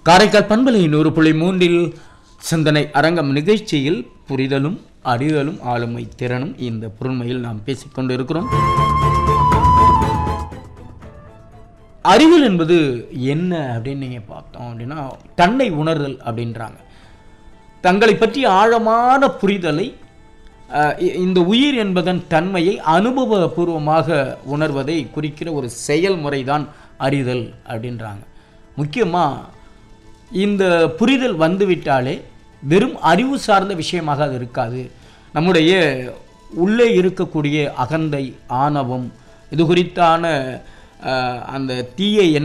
காரைக்கால் பண்பலை நூறு புள்ளி மூன்றில் சிந்தனை அரங்கம் நிகழ்ச்சியில் புரிதலும் அறிதலும் ஆளுமை திறனும் இந்த பொருண்மையில் நாம் பேசிக்கொண்டு இருக்கிறோம் அறிவியல் என்பது என்ன அப்படின்னு நீங்கள் பார்த்தோம் அப்படின்னா தன்னை உணர்தல் அப்படின்றாங்க தங்களை பற்றி ஆழமான புரிதலை அஹ், இ- இந்த உயிர் என்பதன் தன்மையை அனுபவபூர்வமாக உணர்வதை குறிக்கிற ஒரு செயல்முறை தான் அறிதல் அப்படின்றாங்க முக்கியமாக இந்த புரிதல் வந்துவிட்டாலே வெறும் அறிவு சார்ந்த விஷயமாக அது இருக்காது நம்முடைய உள்ளே இருக்கக்கூடிய அகந்தை ஆணவம் இது குறித்தான அஹ், அந்த தீய எண்ண